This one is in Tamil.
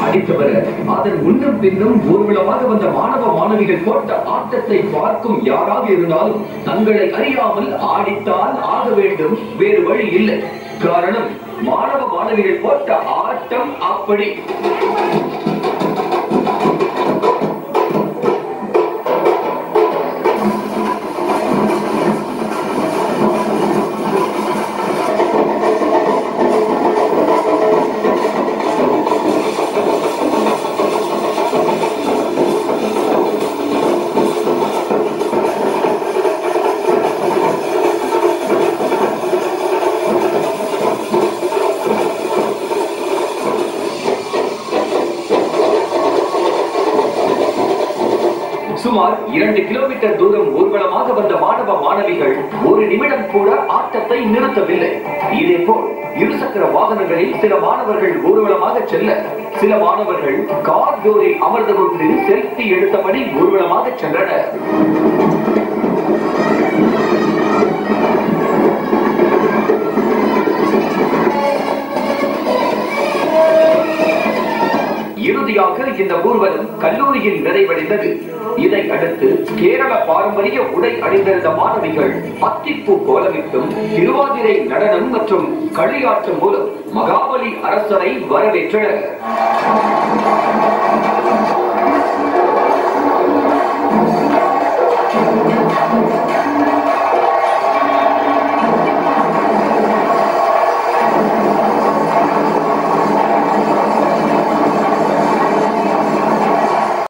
அடித்து வர அதன் முன்னும் பின்னும் ஊர்வலமாக வந்த மாணவ மாணவிகள் போட்ட ஆட்டத்தை பார்க்கும் யாராக இருந்தாலும் தங்களை அறியாமல் ஆடித்தான் ஆக வேண்டும் வேறு வழி இல்லை காரணம் மாணவ மாணவிகள் போட்ட ஆட்டம் அப்படி சுமார் இரண்டு கிலோமீட்டர் தூரம் ஊர்வலமாக வந்த மாணவ மாணவிகள் ஒரு நிமிடம் கூட ஆட்டத்தை நிறுத்தவில்லை இதேபோல் இருசக்கர வாகனங்களில் சில மாணவர்கள் ஊர்வலமாக செல்ல சில மாணவர்கள் கார் டோரில் அமர்ந்து கொண்டு செல்ஃபி எடுத்தபடி ஊர்வலமாக சென்றனர் இறுதியாக இந்த ஊர்வலம் கல்லூரியில் நிறைவடைந்தது இதை அடுத்து கேரள பாரம்பரிய உடை அணிந்திருந்த மாணவிகள் அத்திப்பூ கோலமிட்டும் திருவாதிரை நடனம் மற்றும் களியாட்டம் மூலம் மகாபலி அரசரை வரவேற்றனர்